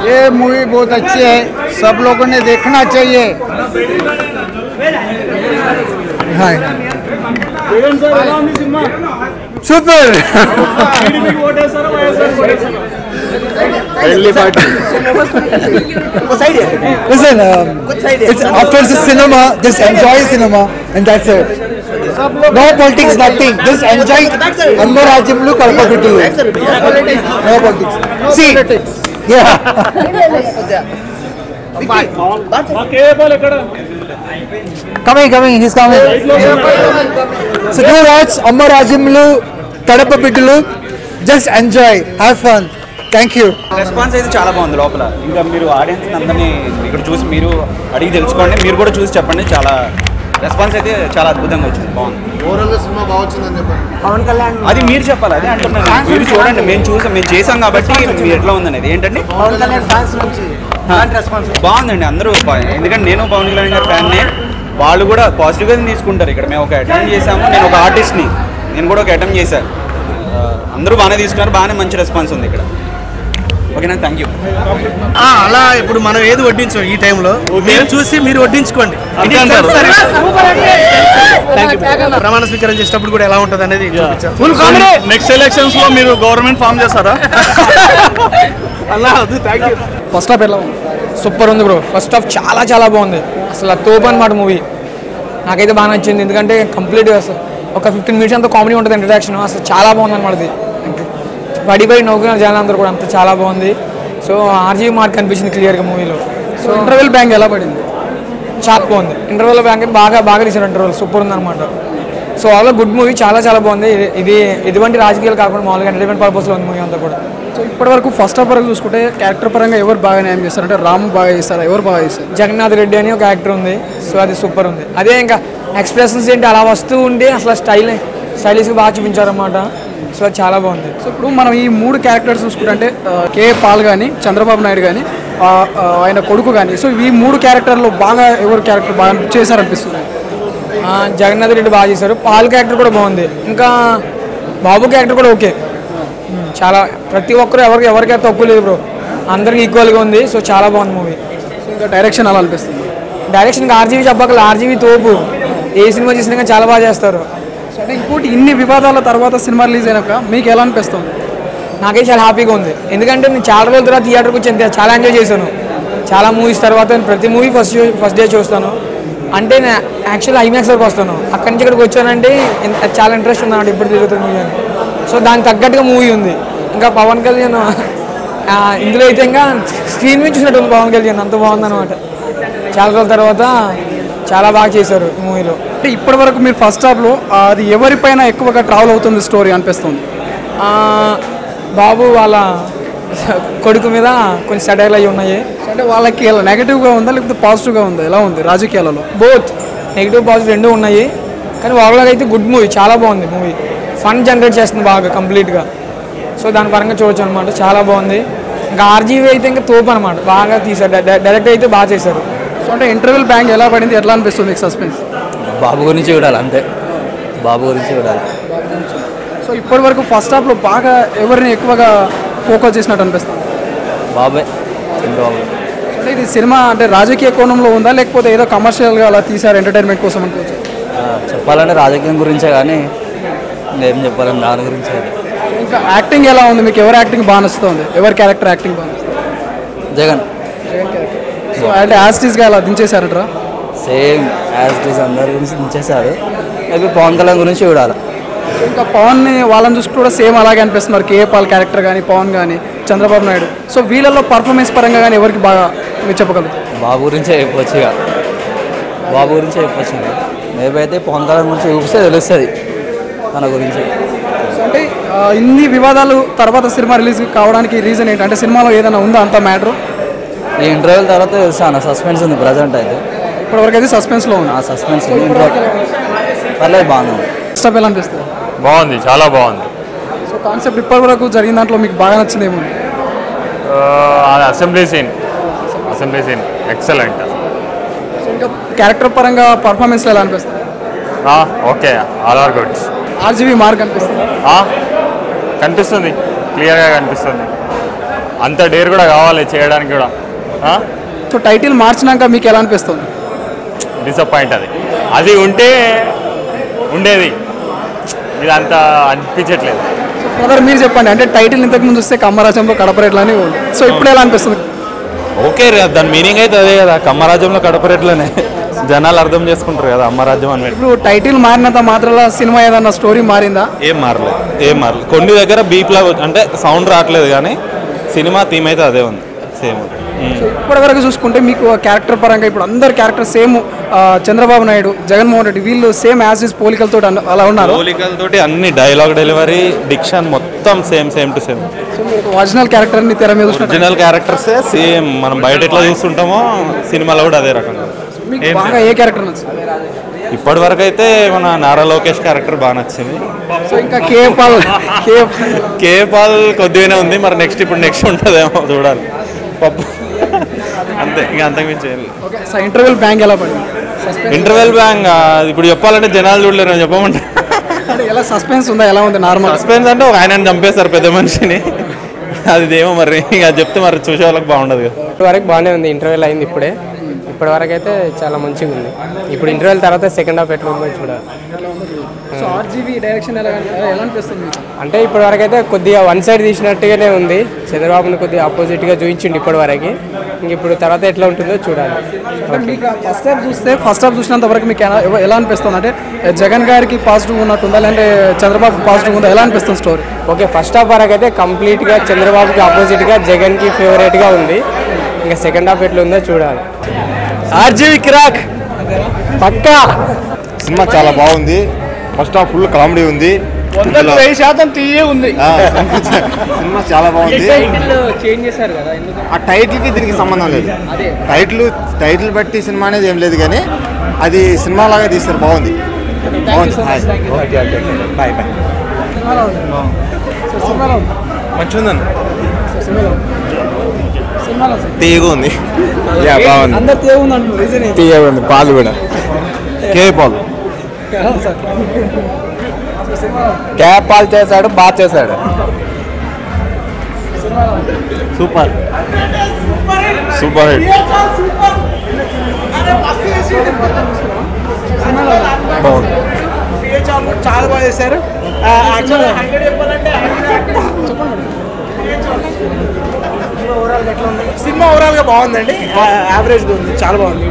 ये मूवी बहुत अच्छी है सब लोगों ने देखना चाहिए hi super Listen, um, it's after the cinema, just enjoy cinema, and that's it. No politics, nothing. Just enjoy Amma Rajamlu Kalpakutulu. No politics. See, yeah. coming, coming, he's coming. So do watch Amma Rajamlu Kadapapitulu. Just enjoy, have fun. Thank you. Response అయితే చాలా బాగుంది లోపల ఇంకా మీరు audience అందరినీ ఇక్కడ చూసి మీరు అడిగి తెలుసుకోండి మీరు కూడా చూసి చెప్పండి చాలా రెస్పాన్స్ అయితే చాలా అద్భుతంగా వచ్చింది బాగుంది ఓవరాల్గా సినిమా బాగా వచ్చిందని చెప్పండి అది మీరు చెప్పాలి అదే అంటున్నాను మీరు చూడండి మేము చూసాం మేము చేసాం కాబట్టి మీరు ఎట్లా ఉందనేది ఏంటండి పవన్ కళ్యాణ్ ఫ్యాన్స్ నుంచి రెస్పాన్స్ బాగుందండి అందరూ బా- ఎందుకంటే నేను పవన్ కళ్యాణ్ గారి ఫ్యాన్నే వాళ్ళు కూడా పాజిటివ్గా తీసుకుంటారు ఇక్కడ మేము ఒక అటెండ్ చేసాము నేను ఒక ఆర్టిస్ట్ని నేను కూడా ఒక అటెండ్ చేశాను ఆ, అందరూ బాగానే తీసుకున్నారు బాగానే మంచి రెస్పాన్స్ ఉంది ఇక్కడ ఓకేనా థ్యాంక్ యూ అలా ఇప్పుడు మనం ఏది వడ్డించాం ఈ టైంలో మీరు చూసి మీరు వడ్డించుకోండి ప్రమాణ స్వీకారం చేసేటప్పుడు కూడా ఎలా ఉంటుంది అనేది చూపించాం నెక్స్ట్ ఎలక్షన్స్ లో మీరు గవర్నమెంట్ ఫామ్ చేస్తారా అలా వద్దు థ్యాంక్ యూ ఫస్ట్ హాఫ్ ఎలా సూపర్ ఉంది బ్రో ఫస్ట్ హాఫ్ చాలా చాలా బాగుంది అసలు తోపు అనమాట మూవీ నాకైతే బాగా నచ్చింది ఎందుకంటే కంప్లీట్ అసలు ఒక ఫిఫ్టీన్ మినిట్స్ అంతా కామెడీ ఉంటుంది ఇంట్రడక్షన్ అసలు చాలా బాగుంది అనమాట ఇది పడి పడి నవ్వుకున్న జనాలు అందరూ కూడా అంత చాలా బాగుంది సో ఆర్జీవీ మార్క్ కనిపించింది క్లియర్గా మూవీలో సో ఇంటర్వెల్ బ్యాంక్ ఎలా పడింది చాలా బాగుంది ఇంటర్వెల్ బ్యాంక్ అయితే బాగా బాగా తీసారు ఇంటర్వెల్ సూపర్ ఉంది అనమాట సో ఆల్ గుడ్ మూవీ చాలా చాలా బాగుంది ఇది- ఇది ఎటువంటి రాజకీయాలు కాకుండా మామూలుగా ఎంటర్టైన్మెంట్ పర్పస్లో ఉంది మూవీ అంతా కూడా సో ఇప్పటి వరకు ఫస్ట్ హాఫ్ వరకు చూసుకుంటే క్యారెక్టర్ పరంగా ఎవరు బాగా న్యాయం చేస్తారు అంటే రాము బాగా చేస్తారా ఎవరు బాగా చేస్తారు జగన్నాథ్ రెడ్డి అని ఒక యాక్టర్ ఉంది సో అది సూపర్ ఉంది అదే ఇంకా ఎక్స్ప్రెషన్స్ ఏంటి అలా వస్తూ ఉండి అసలు స్టైల్ స్టైలిష్గా బాగా చూపించారన్నమాట సో అది చాలా బాగుంది సో ఇప్పుడు మనం ఈ మూడు క్యారెక్టర్స్ చూసుకుంటే అంటే ఆ, కే పాల్ కానీ చంద్రబాబు నాయుడు కానీ ఆయన కొడుకు కానీ సో ఈ మూడు క్యారెక్టర్లో బాగా ఎవరు క్యారెక్టర్ బాగా చేశారనిపిస్తుంది ఆ, జగన్నాథ్ రెడ్డి బాగా చేశారు పాల్ క్యారెక్టర్ కూడా బాగుంది ఇంకా బాబు క్యారెక్టర్ కూడా ఓకే ఉమ్, చాలా ప్రతి ఒక్కరు ఎవరికి ఎవరికైతే తక్కువ లేదు బ్రో అందరికి ఈక్వల్గా ఉంది సో చాలా బాగుంది మూవీ సో ఇంకా డైరెక్షన్ అలా అనిపిస్తుంది డైరెక్షన్ ఇంకా ఆర్జీవీ చెప్పకల ఆర్జీవీ తోపు ఏ సినిమా చేసినా కానీ చాలా బాగా చేస్తారు సో అంటే ఇంకోటి ఇన్ని వివాదాల తర్వాత సినిమా రిలీజ్ అయినాక మీకు ఎలా అనిపిస్తుంది నాకైతే చాలా హ్యాపీగా ఉంది ఎందుకంటే నేను చాలా రోజుల తర్వాత థియేటర్కి వచ్చి ఎంత- చాలా ఎంజాయ్ చేశాను చాలా మూవీస్ తర్వాత నేను ప్రతి movie first show first day చూస్తాను అంటే నేను యాక్చువల్ ఐమాక్స్ వరకు వస్తాను అక్కడి నుంచి ఇక్కడికి వచ్చానంటే ఎంత- చాలా ఇంట్రెస్ట్ ఉంది అన్నమాట ఇప్పుడు తిరుగుతున్న మూవీ అని సో దానికి తగ్గట్టుగా మూవీ ఉంది ఇంకా పవన్ కళ్యాణ్ ఆ, ఇందులో అయితే ఇంకా స్క్రీన్ మీద చూసినట్టు ఉంది పవన్ కళ్యాణ్ అంత బాగుంది అనమాట చాలా రోజుల తర్వాత చాలా బాగా చేశారు ఈ మూవీలో అంటే ఇప్పటి వరకు మీరు ఫస్ట్ హాఫ్లో అది ఎవరిపైన ఎక్కువగా ట్రావెల్ అవుతుంది స్టోరీ అనిపిస్తుంది ఆ, బాబు వాళ్ళ కొడుకు మీద కొంచెం సెటైల్ అయ్యి ఉన్నాయి సో అంటే వాళ్ళకి ఎలా నెగిటివ్గా ఉందా లేకపోతే పాజిటివ్గా ఉందా ఎలా ఉంది రాజకీయాలలో బోత్ నెగిటివ్ పాజిటివ్ రెండు ఉన్నాయి కానీ ఓవరాల్ అయితే గుడ్ మూవీ చాలా బాగుంది మూవీ ఫన్ జనరేట్ చేస్తుంది బాగా కంప్లీట్గా సో దాని పరంగా చూడొచ్చు అనమాట చాలా బాగుంది ఇంకా ఆర్జీవీ అయితే ఇంకా తోపు అనమాట బాగా తీశారు డై- డైరెక్ట్ అయితే బాగా చేశారు సో అంటే ఇంటర్వెల్ బ్యాంక్ ఎలా పడింది ఎట్లా అనిపిస్తుంది మీకు సస్పెన్స్ బాబు గురించి చూడాలి అంతే బాబు గురించి చూడాలి సో ఇప్పటి వరకు ఫస్ట్ హాఫ్లో బాగా ఎవరిని ఎక్కువగా ఫోకస్ చేసినట్టు అనిపిస్తుంది బాబే బాబు అంటే ఇది సినిమా అంటే రాజకీయ కోణంలో ఉందా లేకపోతే ఏదో కమర్షియల్గా అలా తీసారు ఎంటర్టైన్మెంట్ కోసం అనుకోవచ్చు ఆ, చెప్పాలంటే రాజకీయం గురించే కానీ ఏం చెప్పాలని దాని గురించి అయితే. ఇంకా యాక్టింగ్ ఎలా ఉంది మీకు ఎవరి యాక్టింగ్ బాగా నచ్చుతుంది ఎవరి క్యారెక్టర్ యాక్టింగ్ బాగా నచ్చుతుంది జగన్ సో అంటే యాస్టీస్గా అలా దించేశారట్రా సేమ్ యాజ్ ఇట్ ఈస్ అందరి గురించి దించేశాడు మేబీ పవన్ కళ్యాణ్ గురించి చూడాలి ఇంకా పవన్ని వాళ్ళని చూసుకుంటూ కూడా సేమ్ అలాగే అనిపిస్తున్నారు కేఏ పాల్ క్యారెక్టర్ కానీ పవన్ కానీ చంద్రబాబు నాయుడు సో వీళ్ళల్లో పర్ఫార్మెన్స్ పరంగా కానీ ఎవరికి బాగా మీరు చెప్పగలుగుతారు బాబు గురించే చెప్పొచ్చు ఇక బాబు గురించే చెప్పొచ్చు ఇక మేబీ అయితే పవన్ కళ్యాణ్ గురించి చూపిస్తే తెలుస్తుంది తన గురించి సో అంటే ఆ, ఇన్ని వివాదాలు తర్వాత సినిమా రిలీజ్ కావడానికి రీజన్ ఏంటి అంటే సినిమాలో ఏదైనా ఉందా అంత మ్యాటర్ ఈ ఇంటర్వ్యూల తర్వాత తెలుస్తాను సస్పెన్స్ ఉంది ప్రజెంట్ అయితే ఇప్పటివరకు అయితే సస్పెన్స్లో ఉంది ఆ సస్పెన్స్ ఉంది ఇంటర్వ్యూ పర్లేదు బాగానే ఉంది ఫస్ట్ ఆఫ్ ఎలా అనిపిస్తుంది బాగుంది చాలా బాగుంది సో కాన్సెప్ట్ ఇప్పటి వరకు జరిగిన దాంట్లో మీకు బాగా నచ్చిందేమో అది assembly scene assembly scene excellent so ఇంకా క్యారెక్టర్ పరంగా పర్ఫార్మెన్స్లో ఎలా అనిపిస్తుంది okay all are goods RGV mark అనిపిస్తుంది కనిపిస్తుంది క్లియర్గా కనిపిస్తుంది అంత డేర్ కూడా కావాలి చేయడానికి కూడా సో టైటిల్ మార్చినాక మీకు ఎలా అనిపిస్తుంది డిసప్పాయింట్ అది అది ఉంటే ఉండేది ఇది అంత అనిపించట్లేదు బ్రదర్ మీరు చెప్పండి అంటే టైటిల్ ఇంతకు ముందు వస్తే కమ్మరాజంలో కడపరేట్లా అని ఉంది సో ఇప్పుడు ఎలా అనిపిస్తుంది ఓకే రే దాని మీనింగ్ అయితే అదే కదా కమ్మరాజ్యంలో కడపరేట్లనే జనాలు అర్థం చేసుకుంటారు కదా అమ్మరాజ్యం అని ఇప్పుడు టైటిల్ మారినంత మాత్రాల సినిమా ఏదన్నా స్టోరీ మారిందా ఏం మారలేదు ఏం మారలేదు కొన్ని దగ్గర బీప్లా అంటే సౌండ్ రావట్లేదు కానీ సినిమా థీమ్ అయితే అదే ఉంది సేమ్ ఇప్పటి వరకు చూసుకుంటే మీకు క్యారెక్టర్ పరంగా ఇప్పుడు అందరు క్యారెక్టర్ సేమ్ చంద్రబాబు నాయుడు జగన్మోహన్ రెడ్డి వీళ్ళు సేమ్ యాజ్ ఇస్ పోలికలతో అలా ఉన్నారు పోలికలతోటి అన్ని డైలాగ్ డెలివరీ డిక్షన్ మొత్తం same same to same original character ని తెర మీద చూసినట్టు ఒరిజినల్ క్యారెక్టర్సే సేమ్ మనం బయట ఎట్లా చూస్తుంటామో సినిమాలో కూడా అదే రకంగా మీకు ఏం బాగా ఏ క్యారెక్టర్ నచ్చింది ఇప్పటి వరకు అయితే మన నారా లోకేష్ క్యారెక్టర్ బాగా నచ్చింది సో ఇంకా కే పాల్ కే కే పాల్ కొద్దిగానే ఉంది మరి నెక్స్ట్ ఇప్పుడు నెక్స్ట్ ఉంటుందేమో చూడాలి పప్పు అంతే ఇంకా అంతకుమించి ఏం లేదు ఓకే సో ఇంటర్వెల్ బ్యాంక్ ఎలా పడింది ఇంటర్వెల్ బ్యాంక్ ఇప్పుడు చెప్పాలంటే జనాలు చూడలేరు అని చెప్పమంటే అంటే ఎలా సస్పెన్స్ ఉందా ఎలా ఉంది నార్మల్ సస్పెన్స్ అంటే ఒక ఆయనని చంపేస్తారు పెద్ద మనిషిని అది ఏమో మరి ఇక అది చెప్తే మరి చూసే వాళ్ళకి బాగుండదు కదా ఇప్పటి వరకు బాగానే ఉంది ఇంటర్వెల్ అయింది ఇప్పుడే ఇప్పటి వరకు అయితే చాలా మంచిగా ఉంది ఇప్పుడు ఇంటర్వెల్ తర్వాత సెకండ్ హాఫ్ ఎట్లా ఉందో చూడాలి సో ఆర్జీబీ డైరెక్షన్ ఎలా ఎలా అనిపిస్తుంది మీకు అంటే ఇప్పటి వరకు అయితే కొద్దిగా వన్ సైడ్ తీసినట్టుగానే ఉంది చంద్రబాబుని కొద్దిగా ఆపోజిట్గా చూపించిండు ఇప్పటి వరకు ఇంక ఇప్పుడు తర్వాత ఎట్లా ఉంటుందో చూడాలి అంటే మీకు ఫస్ట్ హాఫ్ చూస్తే ఫస్ట్ హాఫ్ చూసినంత వరకు మీకు ఎలా ఎలా అనిపిస్తుంది అంటే జగన్ గారికి పాజిటివ్ ఉన్నట్టుందా లేదంటే చంద్రబాబు పాజిటివ్ ఉందా ఎలా అనిపిస్తుంది స్టోరీ ఓకే ఫస్ట్ హాఫ్ వరకు అయితే కంప్లీట్గా చంద్రబాబుకి ఆపోజిట్గా జగన్కి ఫేవరెట్గా ఉంది ఇంకా సెకండ్ హాఫ్ ఎట్లా ఉందో చూడాలి ఆర్జీవి కిరాక్ పక్కా సినిమా చాలా బాగుంది ఫస్ట్ హాఫ్ ఫుల్ కామెడీ ఉంది వందకు వెయ్యి శాతం తీయే ఉంది ఆ, సినిమా చాలా బాగుంది చేంజ్ చేశారు కదా ఎందుకు ఆ టైటిల్ కి దీనికి సంబంధం లేదు టైటిల్ టైటిల్ బట్టి సినిమా అనేది ఏం లేదు కానీ అది సినిమా లాగా తీస్తారు బాగుంది బాగుంది hi. Okay okay bye bye so సినిమాలో ఉంది. మంచిగా ఉందండి సో సినిమాలో ఉంది. సినిమాలో ఉంది. తీయగా ఉంది బాగుంది అందరు తేవుంది అంటున్నారు రీజన్ ఏంటి తీయగా ఉంది పాలు కూడా కే పాలు ఎలా ఉంది సార్ సో సినిమాలో ఉంది. క్యాప్ పాలు చేశాడు బాగా చేశాడు సినిమాలో ఉంది. సూపర్ సూపర్ హిట్ సినిమాలో ఉంది. బాగుంది చాలా బాగా చేశారు సినిమాలో ఉంది. సినిమా ఓవరాల్ గా బాగుందండి యావరేజ్ గా ఉంది చాలా బాగుంది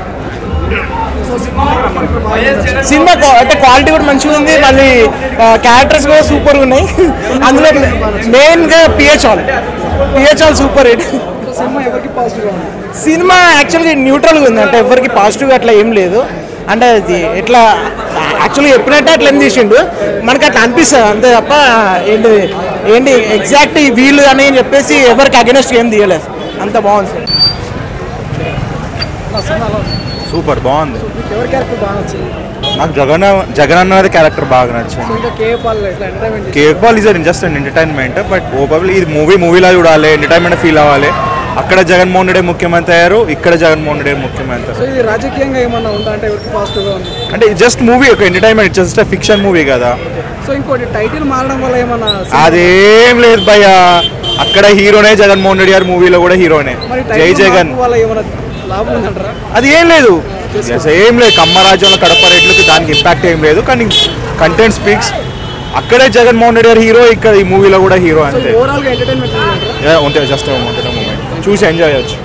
సినిమా క్వా- అంటే క్వాలిటీ కూడా మంచిగా ఉంది మళ్ళీ క్యారెక్టర్స్ కూడా సూపర్ ఉన్నాయి అందులో మెయిన్ గా పిహెచ్ ఆల్ పిహెచ్ ఆల్ సూపర్ హిట్ సో సినిమా ఎవరికి పాజిటివ్ ఉంది సినిమా యాక్చువల్గా న్యూట్రల్గా ఉంది అంటే ఎవరికి పాజిటివ్ అట్లా ఏం లేదు అంటే అది ఎట్లా యాక్చువల్గా చెప్పినట్టే అట్లా ఏం తీసిండు మనకి అట్లా అనిపిస్తుంది అంతే తప్ప ఏంటి ఏంటి ఎగ్జాక్ట్ వీళ్ళు అని చెప్పేసి ఎవరికి అగెనెస్ట్ ఏం తీయలేదు అంత బాగుంది సార్ సినిమాలో ఉంది. సూపర్ బాగుంది మీకు ఎవరి క్యారెక్టర్ బాగా నచ్చింది నాకు జగన్ జగన్ అన్నది క్యారెక్టర్ బాగా నచ్చింది సో ఇంకా కే పాల్ ఎట్లా entertainment KA Paul is just an entertainment but probably ఇది మూవీ మూవీలా చూడాలి ఎంటర్టైన్మెంట్ ఫీల్ అవ్వాలి అక్కడ జగన్మోహన్ రెడ్డి ముఖ్యమంత్రి అయ్యారు ఇక్కడ జగన్మోహన్ రెడ్డి ముఖ్యమంత్రి సో ఇది రాజకీయంగా ఏమన్నా ఉందా అంటే ఎవరికి పాజిటివ్గా ఉంది అంటే జస్ట్ మూవీ ఒక ఎంటర్టైన్మెంట్ జస్ట్ ఫిక్షన్ మూవీ కదా సో ఇంకోటి టైటిల్ మారడం వల్ల ఏమన్నా అదేం లేదు భయ్య అక్కడ హీరోనే జగన్మోహన్ రెడ్డి గారి మూవీలో కూడా హీరోనే మరి జై టైటిల్ జగన్ మార్పు వల్ల ఏమన్నా లాభం ఉందంటారా అది ఏం లేదు Yes, ఏం లేదు కమ్మరాజ్యంలో కడప రేట్లకి దానికి ఇంపాక్ట్ ఏం లేదు కానీ కంటెంట్ స్పీక్స్ అక్కడే జగన్మోహన్ రెడ్డి గారు హీరో ఇక్కడ ఈ మూవీలో కూడా హీరో సో అంతే ఓవరాల్ గా ఎంటర్టైన్మెంట్ ఉందంటారా Yeah, ఉంటుంది జస్ట్ ఉంటుంది మూమెంట్ చూసి ఎంజాయ్ చేయొచ్చు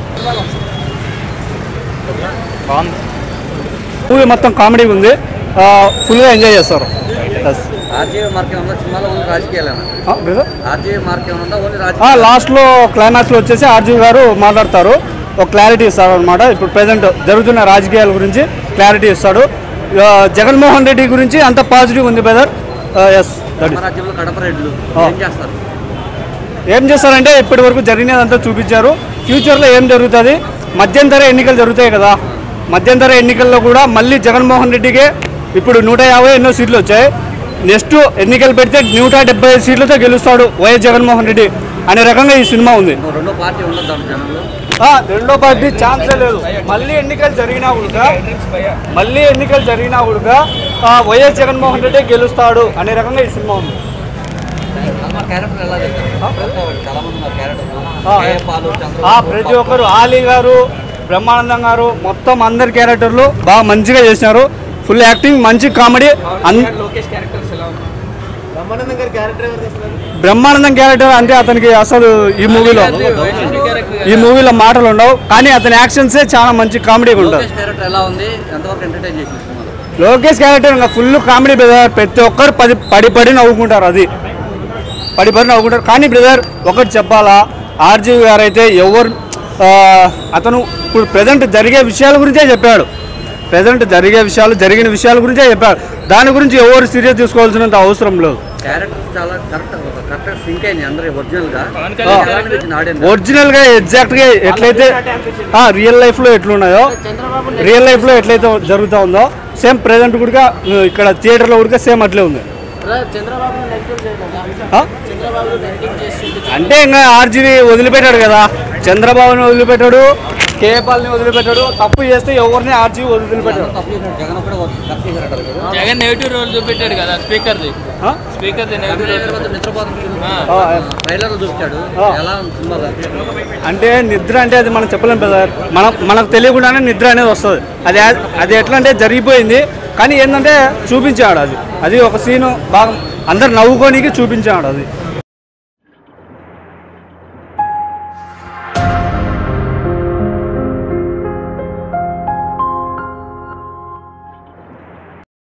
మూవీ మొత్తం కామెడీ ఉంది ఫుల్గా ఎంజాయ్ చేస్తారు ఆర్జీవీ మార్క్ ఏమన్నా సినిమాలో ఓన్లీ రాజకీయాలేనా ఆర్జీవీ మార్క్ ఏమన్నా ఉందా ఓన్లీ ఆ, లాస్ట్లో క్లైమాక్స్లో వచ్చేసి ఆర్జీవి గారు మాట్లాడతారు ఒక క్లారిటీ ఇస్తాడు అనమాట ఇప్పుడు ప్రజెంట్ జరుగుతున్న రాజకీయాల గురించి క్లారిటీ ఇస్తాడు ఆ, జగన్మోహన్ రెడ్డి గురించి అంత పాజిటివ్ ఉంది బ్రదర్ ఎస్ దట్ ఇస్ రాజ్యంలో కడప రెడ్లు ఆ. ఏం చేస్తారు ఏం చేస్తారంటే ఇప్పటి వరకు జరిగినదంతా చూపించారు ఫ్యూచర్లో ఏం జరుగుతుంది మధ్యంతర ఎన్నికలు జరుగుతాయి కదా మధ్యంతర ఎన్నికల్లో కూడా మళ్ళీ జగన్మోహన్ రెడ్డికే ఇప్పుడు నూట యాభై ఎన్నో సీట్లు వచ్చాయి నెక్స్ట్ ఎన్నికలు పెడితే నూట డెబ్బై ఐదు సీట్లతో గెలుస్తాడు వైఎస్ జగన్మోహన్ రెడ్డి అనే రకంగా ఈ సినిమా ఉంది రెండో పార్టీ ఉండదు జనంలో ఆ, రెండో పార్టీ ఛాన్సే లేదు మళ్ళీ ఎన్నికలు జరిగినా కూడా మళ్ళీ ఎన్నికలు జరిగినా కూడా ఆ, వైఎస్ జగన్మోహన్ రెడ్డి గెలుస్తాడు అనే రకంగా ఈ సినిమా ఉంది క్యారెక్టర్ ఎలా చేశారు చాలా మంది ఉన్నారు క్యారెక్టర్ ఆ, ప్రతి ఒక్కరు ఆలీ గారు బ్రహ్మానందం గారు మొత్తం అందరి క్యారెక్టర్లు బాగా మంచిగా చేసినారు ఫుల్ యాక్టింగ్ మంచి కామెడీ అన్ బ్రహ్మానందం క్యారెక్టర్ అంటే అతనికి అసలు ఈ మూవీలో ఈ మూవీలో మాటలు ఉండవు కానీ అతని యాక్షన్సే చాలా మంచి కామెడీగా ఉంటుంది క్యారెక్టర్ ఎలా ఉంది ఎంతవరకు ఎంటర్టైన్ చేసింది సినిమాలో లోకేష్ క్యారెక్టర్ ఇంకా ఫుల్ కామెడీ బ్రదర్ ప్రతి ఒక్కరు పది పడి పడి నవ్వుకుంటారు అది పడి పడి నవ్వుకుంటారు కానీ బ్రదర్ ఒకటి చెప్పాలా ఆర్జీవి గారు అయితే ఎవరు ఆ, అతను ఇప్పుడు ప్రజెంట్ జరిగే విషయాల గురించే చెప్పాడు ప్రజెంట్ జరిగే విషయాలు జరిగిన విషయాల గురించే చెప్పాడు దాని గురించి ఎవరు సీరియస్ తీసుకోవాల్సినంత అవసరం లేదు క్యారెక్టర్ చాలా కరెక్ట్ కరెక్ట్ సింక్ అయింది అందరూ ఒరిజినల్ గా ఎలా అనిపించింది ఆడియన్స్ ఒరిజినల్ గా ఎగ్జాక్ట్ గా ఎట్లయితే రియల్ లైఫ్ లో ఎట్లున్నాయో రియల్ లైఫ్ లో ఎట్లయితే జరుగుతా ఉందో సేమ్ ప్రెసెంట్ కూడా ఇక్కడ థియేటర్ లో కూడా సేమ్ అట్లే ఉంది ఆ? అంటే ఇంకా ఆర్జీవి వదిలిపెట్టాడు కదా చంద్రబాబుని వదిలిపెట్టాడు కేపాల్ని వదిలిపెట్టాడు తప్పు చేస్తే ఎవరిని ఆర్జీవి వదిలిపెట్టాడు జగన్ కూడా కరెక్ట్ చేశారంటారు కదా జగన్ నెగిటివ్ రోల్ చూపెట్టాడు కదా స్పీకర్ది ఆ? స్పీకర్ది నెగిటివ్ రోల్ ట్రైలర్ చూపించాడు ఆ. ఎలా ఉంది సినిమాలో అంటే నిద్ర అంటే అది మనం చెప్పలేం కదా మనం మనకు తెలియకుండానే నిద్ర అనేది వస్తుంది అది అది ఎట్లా అంటే జరిగిపోయింది కానీ ఏంటంటే చూపించాడు అది అది ఒక సీను బాగా అందరు నవ్వుకోనికి చూపించాడు అది